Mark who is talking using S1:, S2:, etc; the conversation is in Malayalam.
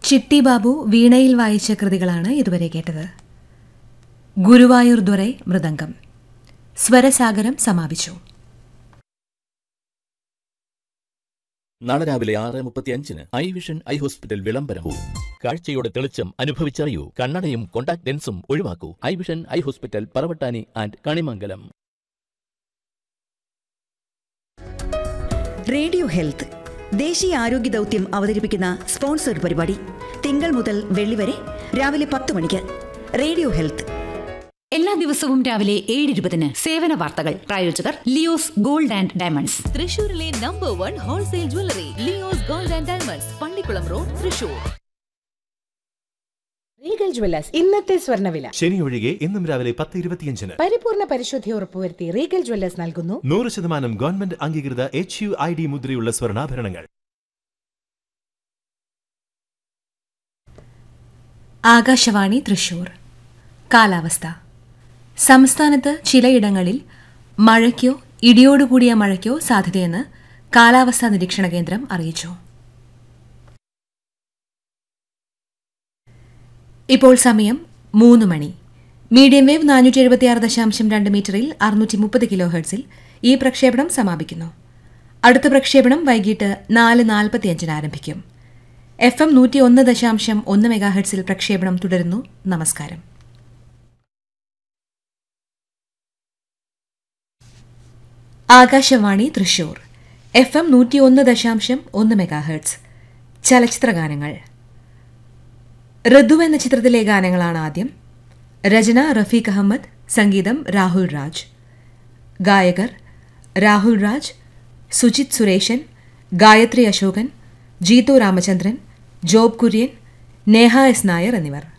S1: ചിട്ടി ബാബു വീണയിൽ വായിച്ച കൃതികളാണ് ഇതുവരെ കേട്ടത് ഗുരുവായൂർ ദുരൈ മൃദംഗം സ്വരസാഗരം സമാപിച്ചു
S2: നാളെ രാവിലെ ആറ് മുപ്പത്തി അഞ്ചിന് ഐ വിഷൻ ഐ ഹോസ്പിറ്റൽ വിളംബരവും കാഴ്ചയുടെ തെളിച്ചം അനുഭവിച്ചറിയൂ കണ്ണടയും കോണ്ടാക്ട് ലെൻസും ഒഴിവാക്കൂ eye vision eye hospital Paravattani and Kanimangalam
S3: radio health ദേശീയ ആരോഗ്യ ദൗത്യം അവതരിപ്പിക്കുന്ന സ്പോൺസർഡ് പരിപാടി തിങ്കൾ മുതൽ വെള്ളി വരെ രാവിലെ പത്ത് മണിക്ക് റേഡിയോ ഹെൽത്ത്
S4: എല്ലാ ദിവസവും രാവിലെ ഏഴ് ഇരുപതിന് സേവന വാർത്തകൾ പ്രായോജകർ ലിയോസ് ഗോൾഡ് ആൻഡ് ഡയമണ്ട്സ്
S5: തൃശൂരിലെ number one wholesale jewellery Leo's gold and diamonds Pallikulam road Thrissur
S6: Regal jewellers ഇന്നത്തെ സ്വർണ്ണവില
S7: ശനി ഒഴികെ ഇന്നും രാവിലെ പത്ത് ഇരുപത്തിയഞ്ചിന്
S6: പരിപൂർണ പരിശുദ്ധി ഉറപ്പുവരുത്തി റീഗൽ ജ്വല്ലേഴ്സ് നൽകുന്നു
S7: നൂറ് ശതമാനം ഗവൺമെന്റ് അംഗീകൃത എച്ച് യു ഐ ഡി മുദ്രയുള്ള സ്വർണ്ണാഭരണങ്ങൾ
S1: ആകാശവാണി തൃശൂർ കാലാവസ്ഥ സംസ്ഥാനത്ത് ചിലയിടങ്ങളിൽ മഴയ്ക്കോ ഇടിയോടുകൂടിയ മഴയ്ക്കോ സാധ്യതയെന്ന് കാലാവസ്ഥാ നിരീക്ഷണ കേന്ദ്രം അറിയിച്ചു ഇപ്പോൾ സമയം മൂന്ന് മണി മീഡിയം വേവ് നാനൂറ്റി എഴുപത്തിയാറ് ദശാംശം രണ്ട് മീറ്ററിൽ അറുന്നൂറ്റി മുപ്പത് കിലോ ഹെർട്സിൽ ഈ പ്രക്ഷേപണം സമാപിക്കുന്നു അടുത്ത പ്രക്ഷേപണം വൈകിട്ട് നാല് നാൽപ്പത്തിയഞ്ചിന് ആരംഭിക്കും എഫ് എം നൂറ്റി ഒന്ന് ദശാംശം ഒന്ന് മെഗാഹെർട്സിൽ പ്രക്ഷേപണം തുടരുന്നു നമസ്കാരം ആകാശവാണി തൃശൂർ എഫ് എം നൂറ്റി ഒന്ന് ദശാംശം ഒന്ന് മെഗാഹെർട്സ് ചലച്ചിത്ര ഗാനങ്ങൾ ഋതു എന്ന ചിത്രത്തിലെ ഗാനങ്ങളാണ് ആദ്യം രചന റഫീഖ് അഹമ്മദ് സംഗീതം രാഹുൽ രാജ് ഗായകർ രാഹുൽ രാജ് സുജിത് സുരേഷൻ ഗായത്രി അശോകൻ ജീതു രാമചന്ദ്രൻ ജോബ് കുര്യൻ നേഹ എസ് നായർ എന്നിവർ